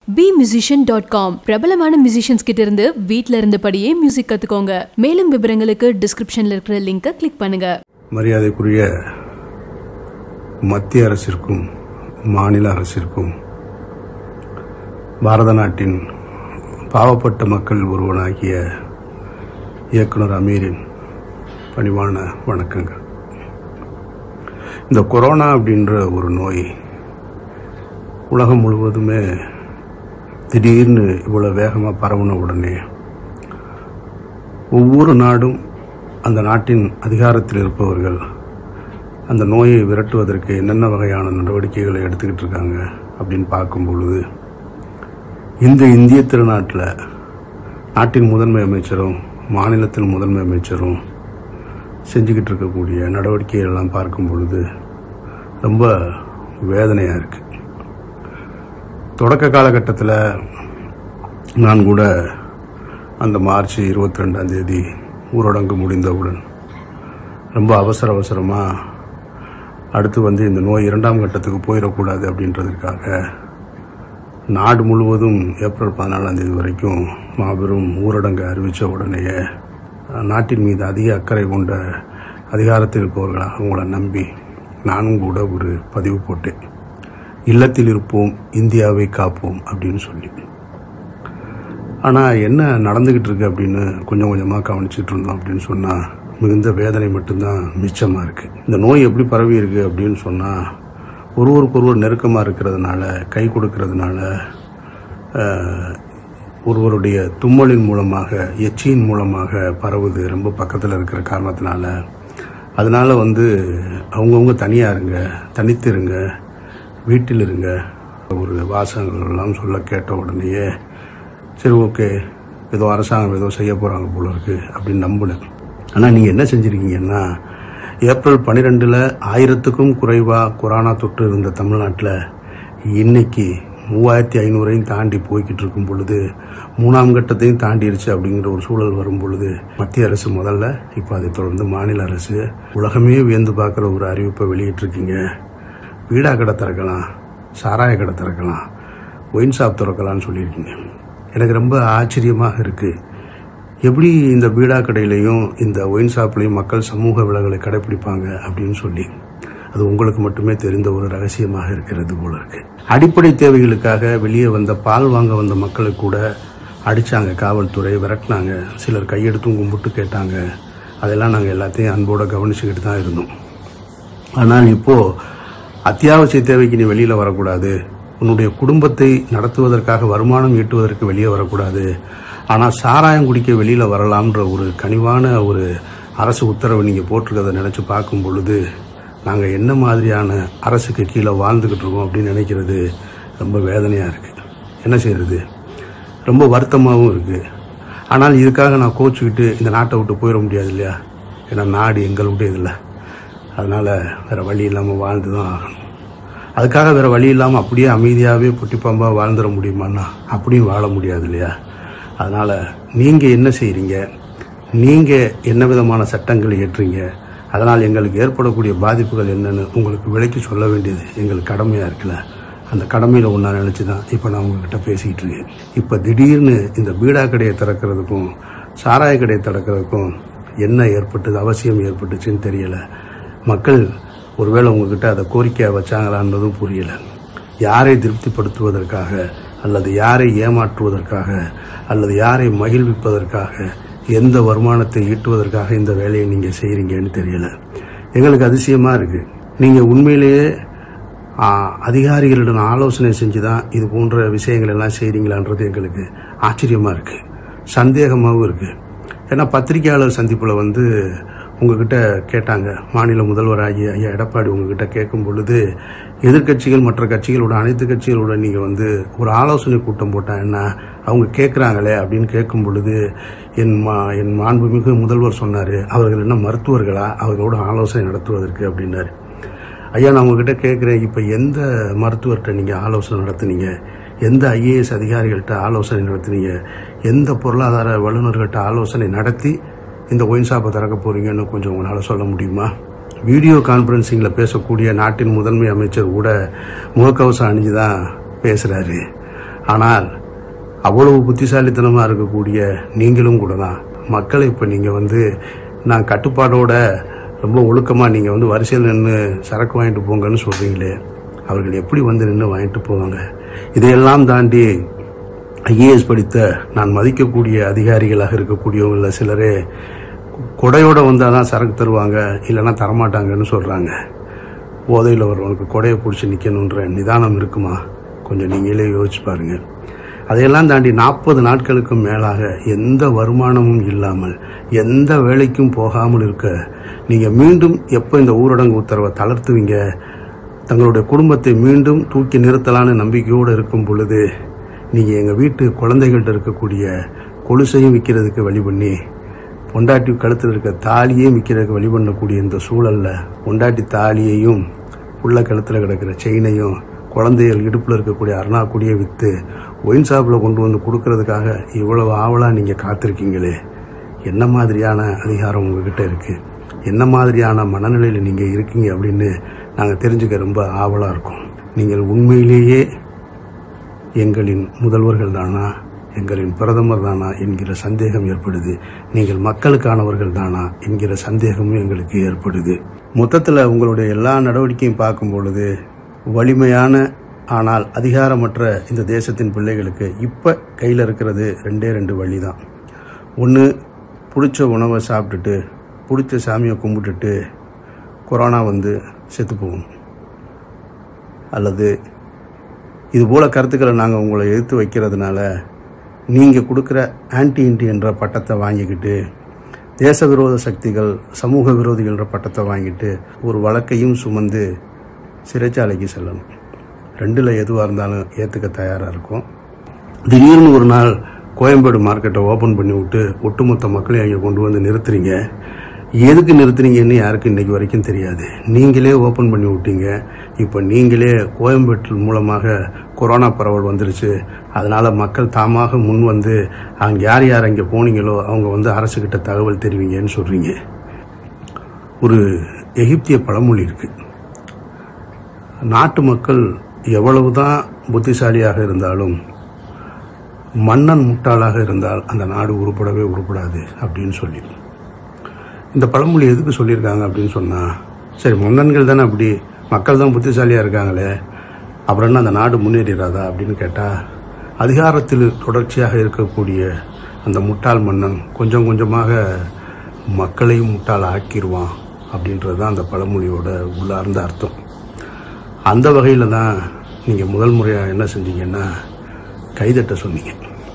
B musician dot com பிரபலமான musicians கிட்ட இருந்து வீட்ல இருந்தபடியே மியூசிக் கத்துக்கோங்க மேலும் விவரங்களுக்கு டிஸ்கிரிப்ஷன்ல இருக்கிற லிங்கை கிளிக் பண்ணுங்க மரியாதைக்குரிய மத்திய அரசிற்கும் மாநில அரசிற்கும் பாரத நாட்டின் பாவப்பட்ட மக்கள் ஒருவனாகிய இயக்குனர் அமீரின் பணிவான வணக்கங்கள் இந்த கொரோனா அப்படின்ற ஒரு நோய் உலகம் முழுவதுமே திடீர்னு இவ்வளோ வேகமாக பரவுன உடனே ஒவ்வொரு நாடும் அந்த நாட்டின் அதிகாரத்தில் இருப்பவர்கள் அந்த நோயை விரட்டுவதற்கு என்னென்ன வகையான நடவடிக்கைகளை எடுத்துக்கிட்டு இருக்காங்க அப்படின்னு பார்க்கும் பொழுது இந்த இந்திய திருநாட்டில் நாட்டின் முதன்மை அமைச்சரும் மாநிலத்தின் முதன்மை அமைச்சரும் செஞ்சுக்கிட்டு இருக்கக்கூடிய நடவடிக்கைகள் எல்லாம் பார்க்கும் பொழுது ரொம்ப வேதனையாக இருக்குது தொடக்க காலகட்டத்தில் நான் கூட அந்த மார்ச் இருபத்தி ரெண்டாம் தேதி ஊரடங்கு முடிந்தவுடன் ரொம்ப அவசர அவசரமாக அடுத்து வந்து இந்த நோய் இரண்டாம் கட்டத்துக்கு போயிடக்கூடாது அப்படின்றதுக்காக நாடு முழுவதும் ஏப்ரல் பதினாலாம் தேதி வரைக்கும் மாபெரும் ஊரடங்கு அறிவித்த உடனேயே நாட்டின் மீது அதிக அக்கறை கொண்ட அதிகாரத்தில் இருப்பவர்களாக உங்களை நம்பி நானும் கூட ஒரு பதிவு போட்டேன் இல்லத்தில் இருப்போம் இந்தியாவை காப்போம் அப்படின்னு சொல்லி ஆனால் என்ன நடந்துக்கிட்டு இருக்கு அப்படின்னு கொஞ்சம் கொஞ்சமாக கவனிச்சிட்டு இருந்தோம் அப்படின்னு சொன்னால் மிகுந்த வேதனை மட்டும்தான் மிச்சமாக இருக்குது இந்த நோய் எப்படி பரவி இருக்கு அப்படின்னு சொன்னால் ஒருவருக்கொருவர் நெருக்கமாக இருக்கிறதுனால கை கொடுக்கறதுனால அஹ், ஒருவருடைய தும்மலின் மூலமாக எச்சியின் மூலமாக பரவுது ரொம்ப பக்கத்தில் இருக்கிற காரணத்தினால அதனால வந்து அவங்கவுங்க தனியாக இருங்க தனித்து இருங்க வீட்டில் இருங்க ஒரு வாசகங்கள் எல்லாம் சொல்ல கேட்ட உடனேயே சரி ஓகே ஏதோ அரசாங்கம் ஏதோ செய்ய போகிறாங்க போல இருக்கு அப்படின்னு நம்பினேன் ஆனால் நீங்கள் என்ன செஞ்சுருக்கீங்கன்னா ஏப்ரல் பன்னிரெண்டில் ஆயிரத்துக்கும் குறைவாக கொரோனா தொற்று இருந்த தமிழ்நாட்டில் இன்னைக்கு மூவாயிரத்தி ஐநூறையும் தாண்டி போய்கிட்டு இருக்கும் பொழுது மூணாம் கட்டத்தையும் தாண்டிருச்சு அப்படிங்கிற ஒரு சூழல் வரும் பொழுது மத்திய அரசு முதல்ல இப்போ அதை தொடர்ந்து மாநில அரசு உலகமே வியந்து பார்க்குற ஒரு அறிவிப்பை வெளியிட்டிருக்கீங்க வீடா கடை திறக்கலாம் சாராய கடை திறக்கலாம் ஒயின் ஷாப் திறக்கலாம்னு சொல்லியிருக்கீங்க எனக்கு ரொம்ப ஆச்சரியமாக இருக்குது எப்படி இந்த பீடா கடையிலையும் இந்த ஒயின் ஷாப்லையும் மக்கள் சமூக விலகலை கடைபிடிப்பாங்க அப்படின்னு சொல்லி அது உங்களுக்கு மட்டுமே தெரிந்த ஒரு ரகசியமாக இருக்கிறது போல இருக்கு அடிப்படை தேவைகளுக்காக வெளியே வந்த பால் வாங்க வந்த மக்களை கூட அடிச்சாங்க காவல்துறை விரட்டினாங்க சிலர் கையெடுத்தும் கும்பிட்டு கேட்டாங்க அதெல்லாம் நாங்கள் எல்லாத்தையும் அன்போடு கவனிச்சுக்கிட்டு தான் இருந்தோம் ஆனால் இப்போ அத்தியாவசிய தேவைக்கு நீ வெளியில வரக்கூடாது உன்னுடைய குடும்பத்தை நடத்துவதற்காக வருமானம் ஈட்டுவதற்கு வெளியே வரக்கூடாது ஆனால் சாராயம் குடிக்க வெளியில வரலாம்ன்ற ஒரு கனிவான ஒரு அரசு உத்தரவை நீங்க போட்டிருக்கதை நினைச்சு பார்க்கும் பொழுது நாங்க என்ன மாதிரியான அரசுக்கு கீழே வாழ்ந்துகிட்டு இருக்கோம் அப்படின்னு நினைக்கிறது ரொம்ப வேதனையா இருக்கு என்ன செய்யறது ரொம்ப வருத்தமாகவும் இருக்கு ஆனால் இதுக்காக நான் கோச்சுக்கிட்டு இந்த நாட்டை விட்டு போயிட முடியாது இல்லையா ஏன்னா நாடு எங்களுடைய இல்லை அதனால் வேறு வழி இல்லாமல் வாழ்ந்து தான் ஆகணும் அதுக்காக வேறு வழி இல்லாமல் அப்படியே அமைதியாகவே பொட்டிப்பாம்பாக வாழ்ந்துட முடியுமான்னா அப்படியும் வாழ முடியாது இல்லையா அதனால் நீங்கள் என்ன செய்கிறீங்க நீங்கள் என்ன விதமான சட்டங்களை ஏற்றுறீங்க அதனால் எங்களுக்கு ஏற்படக்கூடிய பாதிப்புகள் என்னன்னு உங்களுக்கு விலைக்கு சொல்ல வேண்டியது எங்களுக்கு கடமையாக இருக்குல்ல அந்த கடமையில் ஒன்றா நினச்சி தான் இப்போ நான் உங்ககிட்ட பேசிக்கிட்டு இருக்கேன் இப்போ திடீர்னு இந்த பீடா கடையை திறக்கிறதுக்கும் சாராய கடையை திறக்கிறதுக்கும் என்ன ஏற்பட்டது அவசியம் ஏற்பட்டுச்சுன்னு தெரியல மக்கள் ஒருவேளை உங்ககிட்ட அதை கோரிக்கையாக வச்சாங்களான்றதும் புரியல யாரை திருப்திப்படுத்துவதற்காக அல்லது யாரை ஏமாற்றுவதற்காக அல்லது யாரை மகிழ்விப்பதற்காக எந்த வருமானத்தை ஈட்டுவதற்காக இந்த வேலையை நீங்கள் செய்கிறீங்கன்னு தெரியல எங்களுக்கு அதிசயமாக இருக்குது நீங்கள் உண்மையிலேயே ஆ, அதிகாரிகளிடம் ஆலோசனை செஞ்சு தான் இது போன்ற விஷயங்கள் எல்லாம் செய்கிறீங்களான்றது எங்களுக்கு ஆச்சரியமாக இருக்குது சந்தேகமாகவும் இருக்குது ஏன்னா பத்திரிகையாளர் சந்திப்பில் வந்து உங்ககிட்ட கேட்டாங்க மாநில முதல்வராகிய ஐயா எடப்பாடி உங்ககிட்ட கேட்கும் பொழுது எதிர்க்கட்சிகள் மற்ற கட்சிகளோட அனைத்து கட்சிகளோட நீங்கள் வந்து ஒரு ஆலோசனை கூட்டம் போட்டாங்கன்னா அவங்க கேட்குறாங்களே அப்படின்னு கேட்கும் பொழுது என் மா என் மாண்புமிகு முதல்வர் சொன்னார் அவர்கள் என்ன மருத்துவர்களா அவர்களோட ஆலோசனை நடத்துவதற்கு அப்படின்னாரு ஐயா நான் உங்ககிட்ட கேட்குறேன் இப்போ எந்த மருத்துவர்கிட்ட நீங்கள் ஆலோசனை நடத்துனீங்க எந்த ஐஏஎஸ் அதிகாரிகள்கிட்ட ஆலோசனை நடத்துனீங்க எந்த பொருளாதார வல்லுநர்கள்ட்ட ஆலோசனை நடத்தி இந்த ஒயின் ஷாப்பை திறக்க போறீங்கன்னு கொஞ்சம் உங்களால் சொல்ல முடியுமா வீடியோ கான்ஃபரன்சிங்கில் பேசக்கூடிய நாட்டின் முதன்மை அமைச்சர் கூட முகக்கவசம் அணிஞ்சு தான் பேசுகிறாரு ஆனால் அவ்வளவு புத்திசாலித்தனமாக இருக்கக்கூடிய நீங்களும் கூட தான் மக்களை இப்போ நீங்கள் வந்து நான் கட்டுப்பாடோட ரொம்ப ஒழுக்கமாக நீங்கள் வந்து வரிசையில் நின்று சரக்கு வாங்கிட்டு போங்கன்னு சொல்கிறீங்களே அவர்கள் எப்படி வந்து நின்று வாங்கிட்டு போவாங்க இதையெல்லாம் தாண்டி ஐஏஎஸ் படித்த நான் மதிக்கக்கூடிய அதிகாரிகளாக இருக்கக்கூடியவங்கள சிலரே கொடையோட வந்தால் தான் சரக்கு தருவாங்க இல்லைன்னா தரமாட்டாங்கன்னு சொல்கிறாங்க போதையில் வர்றவனுக்கு கொடையை பிடிச்சி நிற்கணுன்ற நிதானம் இருக்குமா கொஞ்சம் நீங்களே யோசிச்சு பாருங்க அதையெல்லாம் தாண்டி நாற்பது நாட்களுக்கு மேலாக எந்த வருமானமும் இல்லாமல் எந்த வேலைக்கும் போகாமல் இருக்க நீங்கள் மீண்டும் எப்போ இந்த ஊரடங்கு உத்தரவை தளர்த்துவீங்க தங்களுடைய குடும்பத்தை மீண்டும் தூக்கி நிறுத்தலான்னு நம்பிக்கையோடு இருக்கும் பொழுது நீங்கள் எங்கள் வீட்டு குழந்தைகள்கிட்ட இருக்கக்கூடிய கொலுசையும் விற்கிறதுக்கு வழி பண்ணி பொண்டாட்டி கழுத்தில் இருக்க தாலியே விற்கிறதுக்கு வழி பண்ணக்கூடிய இந்த சூழலில் பொண்டாட்டி தாலியையும் உள்ள கழுத்தில் கிடக்கிற செயினையும் குழந்தைகள் இடுப்பில் இருக்கக்கூடிய அருணாக்குடியை விற்று ஒயின் ஷாப்பில் கொண்டு வந்து கொடுக்கறதுக்காக இவ்வளவு ஆவலாக நீங்கள் காத்திருக்கீங்களே என்ன மாதிரியான அதிகாரம் உங்ககிட்ட இருக்குது என்ன மாதிரியான மனநிலையில் நீங்கள் இருக்கீங்க அப்படின்னு நாங்கள் தெரிஞ்சுக்க ரொம்ப ஆவலாக இருக்கோம் நீங்கள் உண்மையிலேயே எங்களின் முதல்வர்கள் தானா எங்களின் பிரதமர் தானா என்கிற சந்தேகம் ஏற்படுது நீங்கள் மக்களுக்கானவர்கள் தானா என்கிற சந்தேகமும் எங்களுக்கு ஏற்படுது மொத்தத்தில் உங்களுடைய எல்லா நடவடிக்கையும் பார்க்கும் பொழுது வலிமையான ஆனால் அதிகாரமற்ற இந்த தேசத்தின் பிள்ளைகளுக்கு இப்போ கையில் இருக்கிறது ரெண்டே ரெண்டு வழி தான் ஒன்று பிடிச்ச உணவை சாப்பிட்டுட்டு பிடிச்ச சாமியை கும்பிட்டுட்டு கொரோனா வந்து செத்து போகணும் அல்லது இது போல கருத்துக்களை நாங்கள் உங்களை எதிர்த்து வைக்கிறதுனால நீங்கள் கொடுக்குற ஆன்டி இண்டி என்ற பட்டத்தை வாங்கிக்கிட்டு தேச விரோத சக்திகள் சமூக விரோதிகள்ன்ற பட்டத்தை வாங்கிட்டு ஒரு வழக்கையும் சுமந்து சிறைச்சாலைக்கு செல்லணும் ரெண்டில் எதுவாக இருந்தாலும் ஏற்றுக்க தயாராக இருக்கும் திடீர்னு ஒரு நாள் கோயம்பேடு மார்க்கெட்டை ஓப்பன் பண்ணி விட்டு ஒட்டுமொத்த மக்களையும் அங்கே கொண்டு வந்து நிறுத்துறீங்க எதுக்கு நிறுத்துறீங்கன்னு யாருக்கும் இன்னைக்கு வரைக்கும் தெரியாது நீங்களே ஓப்பன் பண்ணி விட்டீங்க இப்போ நீங்களே கோயம்பேட்டில் மூலமாக கொரோனா பரவல் வந்துருச்சு அதனால மக்கள் தாமாக முன் வந்து அங்கே யார் யார் அங்கே போனீங்களோ அவங்க வந்து அரசுக்கிட்ட தகவல் தெரிவிங்கன்னு சொல்றீங்க ஒரு எகிப்திய பழமொழி இருக்கு நாட்டு மக்கள் எவ்வளவுதான் புத்திசாலியாக இருந்தாலும் மன்னன் முட்டாளாக இருந்தால் அந்த நாடு உருப்படவே உருப்படாது அப்படின்னு சொல்லி இந்த பழமொழி எதுக்கு சொல்லியிருக்காங்க அப்படின்னு சொன்னால் சரி மன்னன்கள் தானே அப்படி மக்கள் தான் புத்திசாலியாக இருக்காங்களே அப்புறம் என்ன அந்த நாடு முன்னேறிடாதா அப்படின்னு கேட்டால் அதிகாரத்தில் தொடர்ச்சியாக இருக்கக்கூடிய அந்த முட்டாள் மன்னன் கொஞ்சம் கொஞ்சமாக மக்களையும் முட்டாள் ஆக்கிடுவான் அப்படின்றது தான் அந்த பழமொழியோட உள்ளார்ந்த அர்த்தம் அந்த வகையில் தான் நீங்கள் முதல் முறையாக என்ன செஞ்சீங்கன்னா கைதட்ட சொன்னீங்க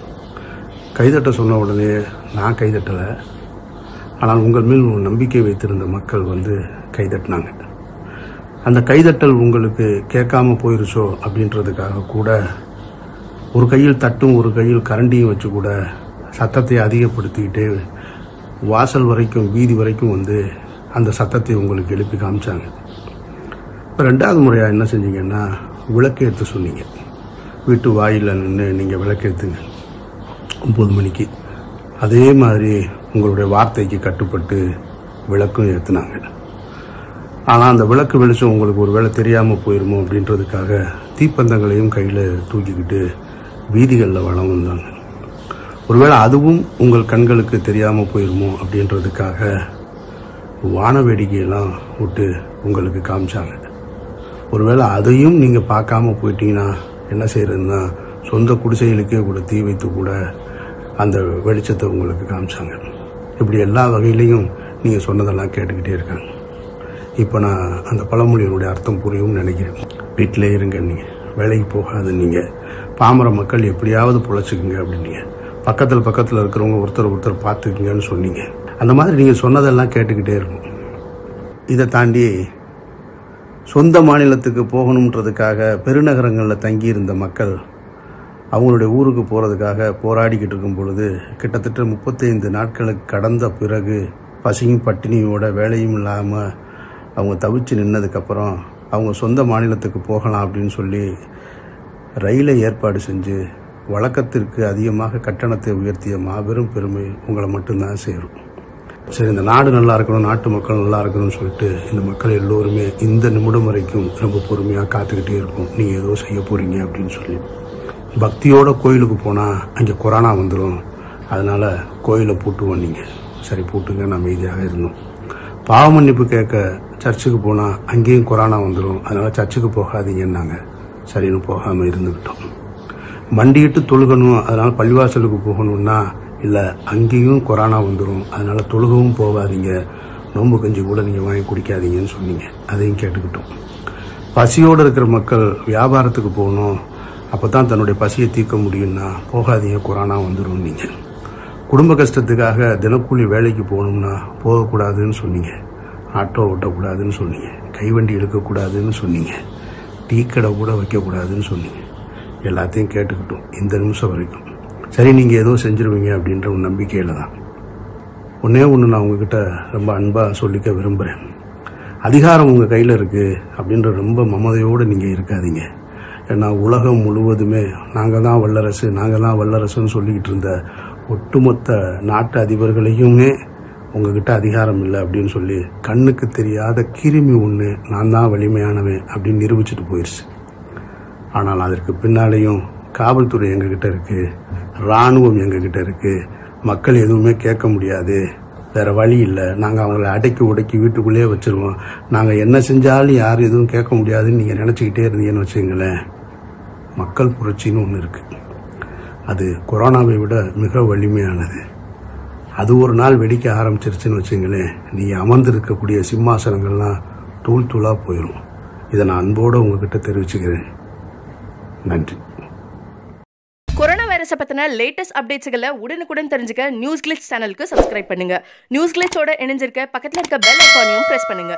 கைதட்ட சொன்ன உடனே நான் கைதட்டலை ஆனால் உங்கள் மேல் ஒரு நம்பிக்கை வைத்திருந்த மக்கள் வந்து கைதட்டினாங்க அந்த கைதட்டல் உங்களுக்கு கேட்காம போயிருச்சோ அப்படின்றதுக்காக கூட ஒரு கையில் தட்டும் ஒரு கையில் கரண்டியும் வச்சு கூட சத்தத்தை அதிகப்படுத்திக்கிட்டு வாசல் வரைக்கும் வீதி வரைக்கும் வந்து அந்த சத்தத்தை உங்களுக்கு எழுப்பி காமிச்சாங்க இப்போ ரெண்டாவது முறையாக என்ன செஞ்சீங்கன்னா விளக்கேற்ற சொன்னீங்க வீட்டு வாயில நின்று நீங்கள் விளக்கேற்றுங்க ஒம்பது மணிக்கு அதே மாதிரி உங்களுடைய வார்த்தைக்கு கட்டுப்பட்டு விளக்கும் ஏற்றுனாங்க ஆனால் அந்த விளக்கு வெளிச்சம் உங்களுக்கு ஒரு வேளை தெரியாமல் போயிருமோ அப்படின்றதுக்காக தீப்பந்தங்களையும் கையில் தூக்கிக்கிட்டு வீதிகளில் வளம் வந்தாங்க ஒருவேளை அதுவும் உங்கள் கண்களுக்கு தெரியாமல் போயிருமோ அப்படின்றதுக்காக வான வேடிக்கையெல்லாம் விட்டு உங்களுக்கு காமிச்சாங்க ஒருவேளை அதையும் நீங்கள் பார்க்காம போயிட்டீங்கன்னா என்ன செய்யறதுன்னா சொந்த குடிசைகளுக்கே கூட தீ வைத்து கூட அந்த வெளிச்சத்தை உங்களுக்கு காமிச்சாங்க இப்படி எல்லா வகையிலையும் நீங்கள் சொன்னதெல்லாம் கேட்டுக்கிட்டே இருக்காங்க இப்போ நான் அந்த பழமொழியினுடைய அர்த்தம் புரியும்னு நினைக்கிறேன் வீட்டிலே இருங்க நீங்கள் வேலைக்கு போகாது நீங்கள் பாமர மக்கள் எப்படியாவது பொழைச்சிக்குங்க அப்படின்னீங்க பக்கத்தில் பக்கத்தில் இருக்கிறவங்க ஒருத்தர் ஒருத்தர் பார்த்துக்குங்கன்னு சொன்னீங்க அந்த மாதிரி நீங்கள் சொன்னதெல்லாம் கேட்டுக்கிட்டே இருக்கும் இதை தாண்டி சொந்த மாநிலத்துக்கு போகணுன்றதுக்காக பெருநகரங்களில் தங்கியிருந்த மக்கள் அவங்களுடைய ஊருக்கு போகிறதுக்காக போராடிக்கிட்டு இருக்கும் பொழுது கிட்டத்தட்ட முப்பத்தைந்து நாட்களுக்கு கடந்த பிறகு பசியும் பட்டினியோட வேலையும் இல்லாமல் அவங்க தவிச்சு நின்னதுக்கப்புறம் அவங்க சொந்த மாநிலத்துக்கு போகலாம் அப்படின்னு சொல்லி ரயிலை ஏற்பாடு செஞ்சு வழக்கத்திற்கு அதிகமாக கட்டணத்தை உயர்த்திய மாபெரும் பெருமை உங்களை மட்டும்தான் சேரும் சரி இந்த நாடு நல்லா இருக்கணும் நாட்டு மக்கள் நல்லா இருக்கணும்னு சொல்லிட்டு இந்த மக்கள் எல்லோருமே இந்த நிமிடம் வரைக்கும் ரொம்ப பொறுமையாக காத்துக்கிட்டே இருக்கும் நீங்கள் ஏதோ செய்ய போகிறீங்க அப்படின்னு சொல்லி பக்தியோட கோயிலுக்கு போனால் அங்கே கொரோனா வந்துடும் அதனால கோயிலை பூட்டுவோம் நீங்கள் சரி பூட்டுங்கன்னு அமைதியாக இருந்தோம் பாவ மன்னிப்பு கேட்க சர்ச்சுக்கு போனால் அங்கேயும் கொரோனா வந்துடும் அதனால சர்ச்சுக்கு போகாதீங்கன்னாங்க சரின்னு போகாமல் இருந்துக்கிட்டோம் மண்டியிட்டு தொழுகணும் அதனால பள்ளிவாசலுக்கு போகணும்னா இல்லை அங்கேயும் கொரோனா வந்துடும் அதனால தொழுகவும் போகாதீங்க நோன்பு கஞ்சி கூட நீங்கள் வாங்கி குடிக்காதீங்கன்னு சொன்னீங்க அதையும் கேட்டுக்கிட்டோம் பசியோடு இருக்கிற மக்கள் வியாபாரத்துக்கு போகணும் அப்போ தான் தன்னுடைய பசியை தீர்க்க முடியும்னா போகாதீங்க கொரோனா வந்துடும் நீங்கள் குடும்ப கஷ்டத்துக்காக தினக்கூலி வேலைக்கு போகணும்னா போகக்கூடாதுன்னு சொன்னீங்க ஆட்டோ ஓட்டக்கூடாதுன்னு சொன்னீங்க கைவண்டி இழுக்கக்கூடாதுன்னு சொன்னீங்க டீ கடை கூட வைக்கக்கூடாதுன்னு சொன்னீங்க எல்லாத்தையும் கேட்டுக்கிட்டோம் இந்த நிமிஷம் வரைக்கும் சரி நீங்கள் ஏதோ செஞ்சிருவீங்க அப்படின்ற ஒரு நம்பிக்கையில் தான் ஒன்றே ஒன்று நான் உங்ககிட்ட ரொம்ப அன்பாக சொல்லிக்க விரும்புகிறேன் அதிகாரம் உங்கள் கையில் இருக்குது அப்படின்ற ரொம்ப மமதையோடு நீங்கள் இருக்காதீங்க ஏன்னா உலகம் முழுவதுமே நாங்கள் தான் வல்லரசு நாங்கள் தான் வல்லரசுன்னு சொல்லிக்கிட்டு இருந்த ஒட்டுமொத்த நாட்டு அதிபர்களையுமே உங்ககிட்ட அதிகாரம் இல்லை அப்படின்னு சொல்லி கண்ணுக்கு தெரியாத கிருமி ஒன்று நான் தான் வலிமையானவன் அப்படின்னு நிரூபிச்சுட்டு போயிடுச்சு ஆனால் அதற்கு பின்னாலேயும் காவல்துறை எங்ககிட்ட இருக்கு ராணுவம் எங்ககிட்ட இருக்கு மக்கள் எதுவுமே கேட்க முடியாது வேற வழி இல்லை நாங்கள் அவங்கள அடக்கி உடக்கி வீட்டுக்குள்ளேயே வச்சிருவோம் நாங்கள் என்ன செஞ்சாலும் யாரும் எதுவும் கேட்க முடியாதுன்னு நீங்கள் நினச்சிக்கிட்டே இருந்தீங்கன்னு வச்சுங்களேன் மக்கள் புரட்சின்னு ஒன்று இருக்கு அது கொரோனாவை விட மிக வலிமையானது அது ஒரு நாள் வெடிக்க ஆரம்பிச்சிருச்சுன்னு வச்சுங்களேன் நீ அமர்ந்திருக்கக்கூடிய சிம்மாசனங்கள்லாம் தூள் தூளாக போயிடும் இதை நான் அன்போடு உங்ககிட்ட தெரிவிச்சுக்கிறேன் நன்றி கொரோனா வைரஸை பற்றின லேட்டஸ்ட் அப்டேட்ஸுகளை உடனுக்குடன் தெரிஞ்சுக்க நியூஸ் கிளிட்ஸ் சேனலுக்கு சப்ஸ்கிரைப் பண்ணுங்க நியூஸ் கிளிட்ஸோட இணைஞ்சிருக்க பக்கத்தில் இருக்க பெல் ஐக்கானையும் ப்ரெஸ் பண்ணுங்க